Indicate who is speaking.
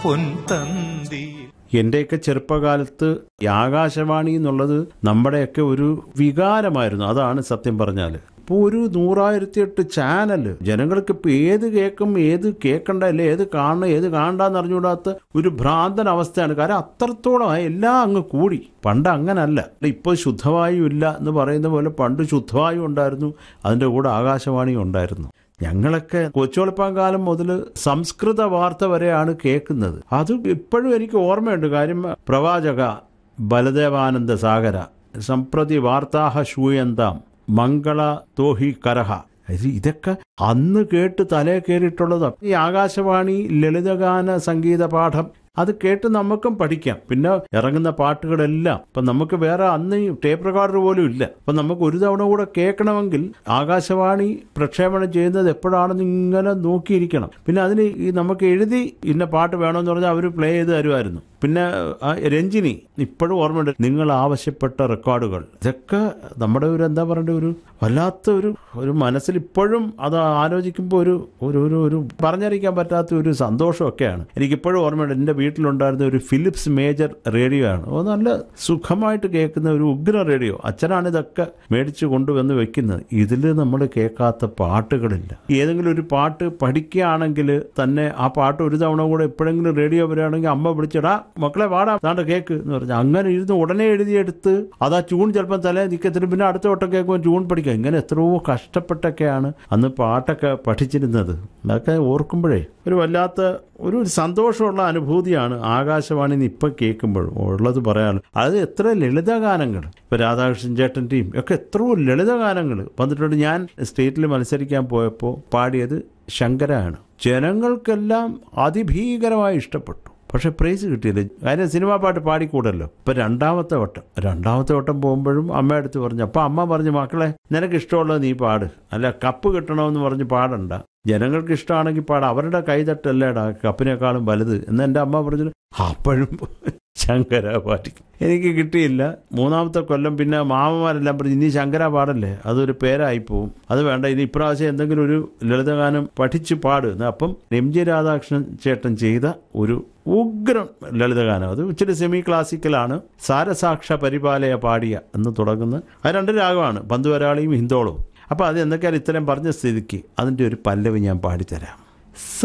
Speaker 1: പൊൻതന്തി
Speaker 2: എന്റെയൊക്കെ ചെറുപ്പകാലത്ത് ഈ ആകാശവാണി എന്നുള്ളത് നമ്മുടെയൊക്കെ ഒരു വികാരമായിരുന്നു അതാണ് സത്യം പറഞ്ഞാൽ ഇപ്പോൾ ഒരു നൂറായിരത്തി എട്ട് ചാനൽ ജനങ്ങൾക്ക് ഇപ്പോൾ ഏത് കേൾക്കും ഏത് കേൾക്കണ്ട അല്ലെ ഏത് കാണണം ഏത് കാണണ്ടെന്ന് അറിഞ്ഞുകൂടാത്ത ഒരു ഭ്രാന്തൻ അവസ്ഥയാണ് കാരണം അത്രത്തോളം എല്ലാം അങ്ങ് കൂടി പണ്ട് അങ്ങനല്ല ഇപ്പോൾ ശുദ്ധവായു ഇല്ല എന്ന് പറയുന്ന പോലെ പണ്ട് ശുദ്ധവായു ഉണ്ടായിരുന്നു അതിൻ്റെ കൂടെ ആകാശവാണിയും ഉണ്ടായിരുന്നു ഞങ്ങളൊക്കെ കൊച്ചുവെളുപ്പം കാലം മുതൽ സംസ്കൃത വാർത്ത വരെയാണ് കേൾക്കുന്നത് അത് ഇപ്പോഴും എനിക്ക് ഓർമ്മയുണ്ട് കാര്യം പ്രവാചക ബലദേവാനന്ദ സാഗര സംപ്രതി വാർത്താഹ ശൂയന്താം മംഗള തോഹി കരഹ ഇത് ഇതൊക്കെ അന്ന് കേട്ട് തലേ കയറിയിട്ടുള്ളതാണ് ഈ ആകാശവാണി ലളിതഗാന സംഗീത പാഠം അത് കേട്ട് നമുക്കും പഠിക്കാം പിന്നെ ഇറങ്ങുന്ന പാട്ടുകളെല്ലാം ഇപ്പം നമുക്ക് വേറെ അന്ന് ഈ ടേപ്പ് റെക്കോർഡർ പോലും ഇല്ല അപ്പം നമുക്ക് ഒരു തവണ കൂടെ കേൾക്കണമെങ്കിൽ ആകാശവാണി പ്രക്ഷേപണം ചെയ്യുന്നത് എപ്പോഴാണെന്ന് ഇങ്ങനെ നോക്കിയിരിക്കണം പിന്നെ അതിന് ഈ നമുക്ക് എഴുതി ഇന്ന പാട്ട് വേണമെന്ന് പറഞ്ഞാൽ അവർ പ്ലേ ചെയ്ത് തരുമായിരുന്നു പിന്നെ ആ രഞ്ജിനി ഇപ്പോഴും ഓർമ്മയുണ്ട് നിങ്ങൾ ആവശ്യപ്പെട്ട റെക്കോർഡുകൾ ഇതൊക്കെ നമ്മുടെ ഒരു എന്താ പറയണ്ട ഒരു വല്ലാത്ത ഒരു ഒരു മനസ്സിൽ ഇപ്പോഴും അത് ആലോചിക്കുമ്പോൾ ഒരു ഒരു ഒരു ഒരു പറഞ്ഞറിയിക്കാൻ പറ്റാത്ത ഒരു സന്തോഷമൊക്കെയാണ് എനിക്കിപ്പോഴും ഓർമ്മയുണ്ട് എൻ്റെ വീട്ടിലുണ്ടായിരുന്ന ഒരു ഫിലിപ്സ് മേജർ റേഡിയോ ആണ് അത് നല്ല സുഖമായിട്ട് കേൾക്കുന്ന ഒരു ഉഗ്ര റേഡിയോ അച്ഛനാണ് ഇതൊക്കെ മേടിച്ച് കൊണ്ടുവന്ന് വെക്കുന്നത് ഇതിൽ നമ്മൾ കേൾക്കാത്ത പാട്ടുകളില്ല ഏതെങ്കിലും ഒരു പാട്ട് പഠിക്കുകയാണെങ്കിൽ തന്നെ ആ പാട്ട് ഒരു തവണ കൂടെ എപ്പോഴെങ്കിലും റേഡിയോ വരികയാണെങ്കിൽ അമ്മ വിളിച്ചിടാ മക്കളെ വാടാ താണ്ട കേക്ക് എന്ന് പറഞ്ഞു അങ്ങനെ ഇരുന്ന് ഉടനെ എഴുതിയെടുത്ത് അത് ആ ട്യൂൺ ചിലപ്പം തലേ നിൽക്കത്തില്ല പിന്നെ അടുത്ത വട്ടം കേൾക്കുമ്പോൾ ട്യൂൺ പഠിക്കുക ഇങ്ങനെ എത്രയോ കഷ്ടപ്പെട്ടൊക്കെയാണ് അന്ന് പാട്ടൊക്കെ പഠിച്ചിരുന്നത് അതൊക്കെ ഓർക്കുമ്പോഴേ ഒരു വല്ലാത്ത ഒരു സന്തോഷമുള്ള അനുഭൂതിയാണ് ആകാശവാണി ഇപ്പം കേൾക്കുമ്പോഴും ഉള്ളത് പറയാനുള്ളത് അത് എത്ര ലളിതഗാനങ്ങൾ ഇപ്പം രാധാകൃഷ്ണൻ ചേട്ടൻ്റെയും ഒക്കെ എത്രയോ ലളിതഗാനങ്ങൾ വന്നിട്ടുണ്ട് ഞാൻ സ്റ്റേറ്റിൽ മത്സരിക്കാൻ പോയപ്പോൾ പാടിയത് ശങ്കരാണ് ജനങ്ങൾക്കെല്ലാം അതിഭീകരമായി ഇഷ്ടപ്പെട്ടു പക്ഷെ പ്രൈസ് കിട്ടിയില്ല കാര്യം സിനിമാ പാട്ട് പാടിക്കൂടല്ലോ ഇപ്പം രണ്ടാമത്തെ വട്ടം രണ്ടാമത്തെ വട്ടം പോകുമ്പോഴും അമ്മ അടുത്ത് പറഞ്ഞു അപ്പം അമ്മ പറഞ്ഞു മക്കളെ നിനക്ക് ഇഷ്ടമുള്ളത് നീ പാട് അല്ല കപ്പ് കിട്ടണമെന്ന് പറഞ്ഞ് പാടണ്ട ജനങ്ങൾക്ക് ഇഷ്ടമാണെങ്കിൽ പാടാം അവരുടെ കൈതട്ടല്ലേടാ കപ്പിനേക്കാളും വലുത് എന്ന് എൻ്റെ അമ്മ പറഞ്ഞു അപ്പോഴും ശങ്കര പാടി എനിക്ക് കിട്ടിയില്ല മൂന്നാമത്തെ കൊല്ലം പിന്നെ മാമമാരെല്ലാം പറഞ്ഞു ഇനി ശങ്കര പാടല്ലേ അതൊരു പേരായി പോവും അത് വേണ്ട ഇനി ഇപ്രാവശ്യം എന്തെങ്കിലും ഒരു ലളിതഗാനം പഠിച്ച് പാട് അപ്പം എം ജി രാധാകൃഷ്ണൻ ചേട്ടൻ ചെയ്ത ഒരു ഉഗ്രം ലളിതഗാനം അത് ഇച്ചിരി സെമി ക്ലാസിക്കലാണ് സാരസാക്ഷ പരിപാലയ പാടിയ എന്ന് തുടങ്ങുന്ന അത് രണ്ട് രാഗമാണ് പന്തുവരാളിയും ഹിന്ദോളവും അപ്പോൾ അത് എന്തൊക്കെയാണ് ഇത്തരം പറഞ്ഞ സ്ഥിതിക്ക് അതിൻ്റെ ഒരു പല്ലവി ഞാൻ പാടിത്തരാം